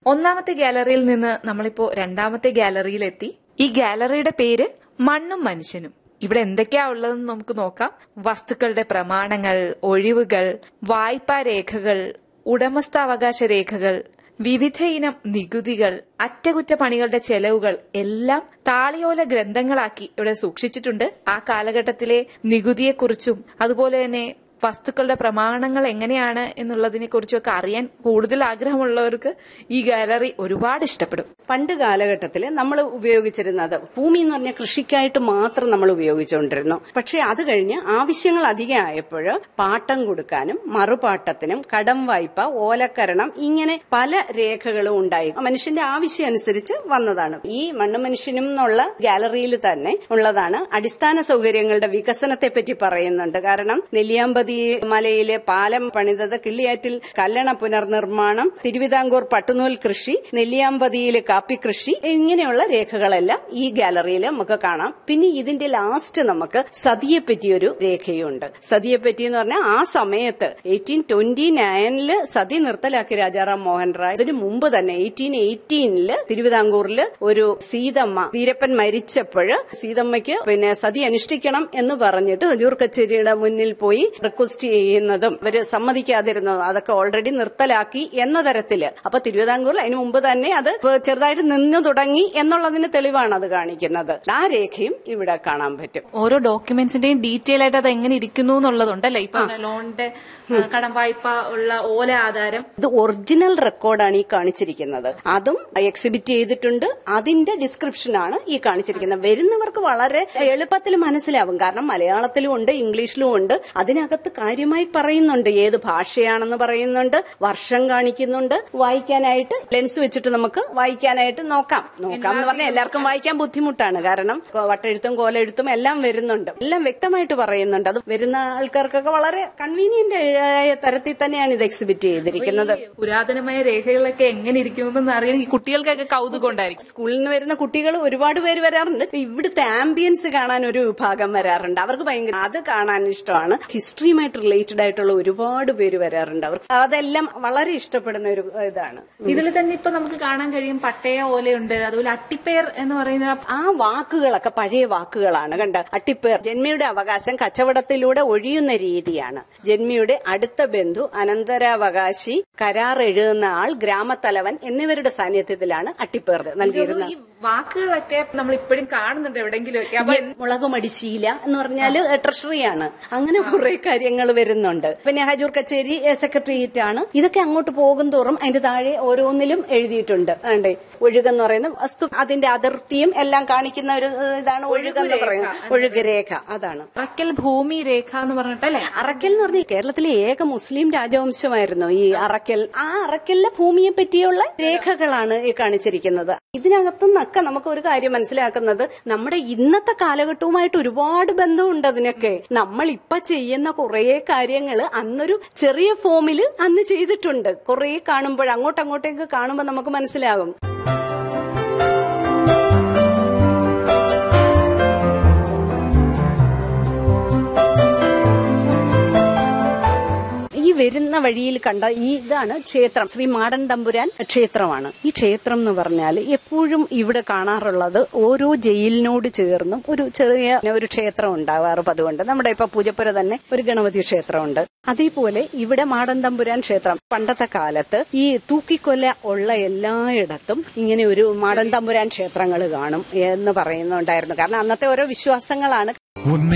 ഒന്നാമത്തെ ഗാലറിയിൽ നിന്ന് നമ്മളിപ്പോ രണ്ടാമത്തെ ഗാലറിയിലെത്തി ഈ ഗാലറിയുടെ പേര് മണ്ണും മനുഷ്യനും ഇവിടെ എന്തൊക്കെയാ ഉള്ളതെന്ന് നമുക്ക് നോക്കാം വസ്തുക്കളുടെ പ്രമാണങ്ങൾ ഒഴിവുകൾ വായ്പാ രേഖകൾ ഉടമസ്ഥാവകാശ രേഖകൾ വിവിധ ഇനം നികുതികൾ അറ്റകുറ്റപ്പണികളുടെ ചെലവുകൾ എല്ലാം താളിയോല ഗ്രന്ഥങ്ങളാക്കി ഇവിടെ സൂക്ഷിച്ചിട്ടുണ്ട് ആ കാലഘട്ടത്തിലെ നികുതിയെക്കുറിച്ചും അതുപോലെ തന്നെ വസ്തുക്കളുടെ പ്രമാണങ്ങൾ എങ്ങനെയാണ് എന്നുള്ളതിനെ കുറിച്ചൊക്കെ അറിയാൻ കൂടുതൽ ആഗ്രഹമുള്ളവർക്ക് ഈ ഗാലറി ഒരുപാട് ഇഷ്ടപ്പെടും പണ്ട് കാലഘട്ടത്തിൽ നമ്മൾ ഉപയോഗിച്ചിരുന്നത് ഭൂമി എന്ന് പറഞ്ഞാൽ കൃഷിക്കായിട്ട് മാത്രം നമ്മൾ ഉപയോഗിച്ചുകൊണ്ടിരുന്നു പക്ഷെ അത് കഴിഞ്ഞ് ആവശ്യങ്ങൾ അധികമായപ്പോൾ പാട്ടം കൊടുക്കാനും മറുപാട്ടത്തിനും കടം വായ്പ ഓലക്കരണം ഇങ്ങനെ പല രേഖകളും ഉണ്ടായി മനുഷ്യന്റെ ആവശ്യം അനുസരിച്ച് വന്നതാണ് ഈ മണ്ണ് മനുഷ്യനും എന്നുള്ള ഗാലറിയിൽ തന്നെ ഉള്ളതാണ് അടിസ്ഥാന സൗകര്യങ്ങളുടെ വികസനത്തെ പറ്റി പറയുന്നുണ്ട് കാരണം നെല്ലിയാമ്പതി മലയിലെ പാലം പണിതത് കിള്ളിയാറ്റിൽ കല്ലണ പുനർനിർമ്മാണം തിരുവിതാംകൂർ പട്ടുനൂൽ കൃഷി നെല്ലിയാമ്പതിയിലെ കാപ്പി കൃഷി ഇങ്ങനെയുള്ള രേഖകളെല്ലാം ഈ ഗാലറിയിൽ നമുക്ക് കാണാം പിന്നെ ഇതിന്റെ ലാസ്റ്റ് നമുക്ക് സതിയെ പറ്റിയൊരു രേഖയുണ്ട് സതിയെ പറ്റി എന്ന് പറഞ്ഞാൽ ആ സമയത്ത് എയ്റ്റീൻ ട്വന്റി നയനില് സതി നിർത്തലാക്കി രാജാറാം മോഹൻ റായ് ഇതിന് മുമ്പ് തന്നെ എയ്റ്റീൻ എയ്റ്റീനില് തിരുവിതാംകൂറില് ഒരു സീതമ്മ വീരപ്പൻ മരിച്ചപ്പോൾ സീതമ്മയ്ക്ക് പിന്നെ സതി അനുഷ്ഠിക്കണം എന്ന് പറഞ്ഞിട്ട് ഹജൂർ കച്ചേരിയുടെ മുന്നിൽ പോയി റിക്വസ്റ്റ് ചെയ്യുന്നതും ഇവര് സമ്മതിക്കാതിരുന്നതും അതൊക്കെ ഓൾറെഡി നിർത്തലാക്കി എന്ന തരത്തില് അപ്പൊ തിരുവിതാംകൂറിൽ അതിന് മുമ്പ് തന്നെ അത് ചെറുതായിട്ട് നിന്നു തുടങ്ങി എന്നുള്ളതിന് തെളിവാണ് അത് കാണിക്കുന്നത് ആ രേഖയും ഇവിടെ കാണാൻ പറ്റും ഓരോ ഡോക്യുമെന്റ്സിന്റെയും ഡീറ്റെയിൽ ആയിട്ട് അത് എങ്ങനെ ഇരിക്കുന്നു എന്നുള്ളതുണ്ടല്ലേ ഇപ്പൊ ലോണിന്റെ ആ, കടം വായ്പ ഉള്ള ഓല ആധാരം ഇത് ഒറിജിനൽ റെക്കോർഡാണ് ഈ കാണിച്ചിരിക്കുന്നത് അതും എക്സിബിറ്റ് ചെയ്തിട്ടുണ്ട് അതിന്റെ ഡിസ്ക്രിപ്ഷനാണ് ഈ കാണിച്ചിരിക്കുന്നത് വരുന്നവർക്ക് വളരെ എളുപ്പത്തിൽ മനസ്സിലാവും കാരണം മലയാളത്തിലും ഉണ്ട് ഇംഗ്ലീഷിലും ഉണ്ട് അതിനകത്ത് കാര്യമായി പറയുന്നുണ്ട് ഏത് ഭാഷയാണെന്ന് പറയുന്നുണ്ട് വർഷം കാണിക്കുന്നുണ്ട് വായിക്കാനായിട്ട് ലെൻസ് വെച്ചിട്ട് നമുക്ക് വായിക്കാനായിട്ട് നോക്കാം നോക്കാം എന്ന് പറഞ്ഞാൽ എല്ലാവർക്കും വായിക്കാൻ ബുദ്ധിമുട്ടാണ് കാരണം വട്ടെഴുത്തും കോലെഴുത്തും എല്ലാം വരുന്നുണ്ട് എല്ലാം വ്യക്തമായിട്ട് പറയുന്നുണ്ട് അത് വരുന്ന ആൾക്കാർക്കൊക്കെ വളരെ കൺവീനിയന്റ് ആയ തരത്തിൽ തന്നെയാണ് ഇത് എക്സിബിറ്റ് ചെയ്തിരിക്കുന്നത് ഈ പുരാതനമായ രേഖകളൊക്കെ എങ്ങനെ ഇരിക്കുമെന്ന് അറിയാൻ ഈ കുട്ടികൾക്കൊക്കെ കൗതുകം ഉണ്ടായിരിക്കും സ്കൂളിൽ നിന്ന് വരുന്ന കുട്ടികൾ ഒരുപാട് പേര് വരാറുണ്ട് ഇവിടുത്തെ ആംബിയൻസ് കാണാൻ ഒരു വിഭാഗം വരാറുണ്ട് അവർക്ക് ഭയങ്കര അത് കാണാൻ ഇഷ്ടമാണ് ഹിസ്റ്ററിയുമായിട്ട് റിലേറ്റഡ് ആയിട്ടുള്ള ഒരുപാട് പേര് വരാറുണ്ട് അവർക്ക് അതെല്ലാം വളരെ ഇഷ്ടപ്പെടുന്ന ഒരു ഇതാണ് ഇതിൽ തന്നെ ഇപ്പൊ നമുക്ക് കാണാൻ കഴിയും പട്ടയ ഓലയുണ്ട് അതുപോലെ അട്ടിപ്പേർ എന്ന് പറയുന്ന ആ വാക്കുകളൊക്കെ പഴയ വാക്കുകളാണ് കണ്ട അട്ടിപ്പേർ ജന്മിയുടെ അവകാശം കച്ചവടത്തിലൂടെ ഒഴിയുന്ന രീതിയാണ് ജന്മിയുടെ അടുത്ത ബന്ധു അനന്തരാവകാശി കരാർ എഴുതുന്ന ആൾ ഗ്രാമത്തലവൻ എന്നിവരുടെ സാന്നിധ്യത്തിലാണ് അട്ടിപ്പേർ നൽകിയിരുന്നത് ഈ വാക്കുകളൊക്കെ നമ്മൾ ഇപ്പോഴും കാണുന്നുണ്ട് എവിടെയെങ്കിലുമൊക്കെ അപ്പൊ മുളകുമടിശീല എന്ന് പറഞ്ഞാല് ട്രഷറിയാണ് അങ്ങനെ കുറെ കാര്യങ്ങൾ വരുന്നുണ്ട് പിന്നെ ഹജൂർ കച്ചേരി സെക്രട്ടേറിയറ്റ് ആണ് ഇതൊക്കെ അങ്ങോട്ട് പോകും തോറും അതിന്റെ താഴെ ഓരോന്നിലും എഴുതിയിട്ടുണ്ട് ആണ്ടേ ഒഴുകെന്ന് പറയുന്ന വസ്തു അതിന്റെ അതിർത്തിയും എല്ലാം കാണിക്കുന്ന ഒരു ഏഹ്, ഇതാണ് ഒഴുകെന്ന് പറയുന്നത് ഒഴുകുരേഖ അതാണ് അറക്കൽ ഭൂമി രേഖ എന്ന് പറഞ്ഞിട്ടല്ലേ അറക്കൽ എന്ന് പറഞ്ഞാൽ കേരളത്തിലെ ഏക മുസ്ലിം രാജവംശമായിരുന്നു ഈ അറക്കൽ ആ അറക്കലിലെ ഭൂമിയെ പറ്റിയുള്ള രേഖകളാണ് ഈ കാണിച്ചിരിക്കുന്നത് ഇതിനകത്തു നിന്നൊക്കെ നമുക്ക് ഒരു കാര്യം മനസ്സിലാക്കുന്നത് നമ്മുടെ ഇന്നത്തെ കാലഘട്ടവുമായിട്ട് ഒരുപാട് ബന്ധമുണ്ട് അതിനൊക്കെ നമ്മൾ ഇപ്പൊ ചെയ്യുന്ന കുറെ കാര്യങ്ങൾ അന്നൊരു ചെറിയ ഫോമിൽ അന്ന് ചെയ്തിട്ടുണ്ട് കുറെ കാണുമ്പോൾ അങ്ങോട്ടങ്ങോട്ടേക്ക് കാണുമ്പോൾ നമുക്ക് മനസ്സിലാകും ഈ വരുന്ന വഴിയിൽ കണ്ട ഈ ഇതാണ് ക്ഷേത്രം ശ്രീ മാടൻ തമ്പുരാൻ ക്ഷേത്രമാണ് ഈ ക്ഷേത്രം എന്ന് പറഞ്ഞാൽ എപ്പോഴും ഇവിടെ കാണാറുള്ളത് ഓരോ ജയിലിനോട് ചേർന്നും ഒരു ചെറിയ ഒരു ക്ഷേത്രം ഉണ്ടാവാറ് പതുകൊണ്ട് നമ്മുടെ ഇപ്പൊ പൂജപ്പുര തന്നെ ഒരു ഗണപതി ക്ഷേത്രമുണ്ട് അതേപോലെ ഇവിടെ മാടൻ തമ്പുരാൻ ക്ഷേത്രം പണ്ടത്തെ കാലത്ത് ഈ തൂക്കിക്കൊല ഉള്ള എല്ലായിടത്തും ഇങ്ങനെ ഒരു മാടൻ തമ്പുരാൻ ക്ഷേത്രങ്ങൾ കാണും എന്ന് പറയുന്നുണ്ടായിരുന്നു കാരണം അന്നത്തെ ഓരോ വിശ്വാസങ്ങളാണ്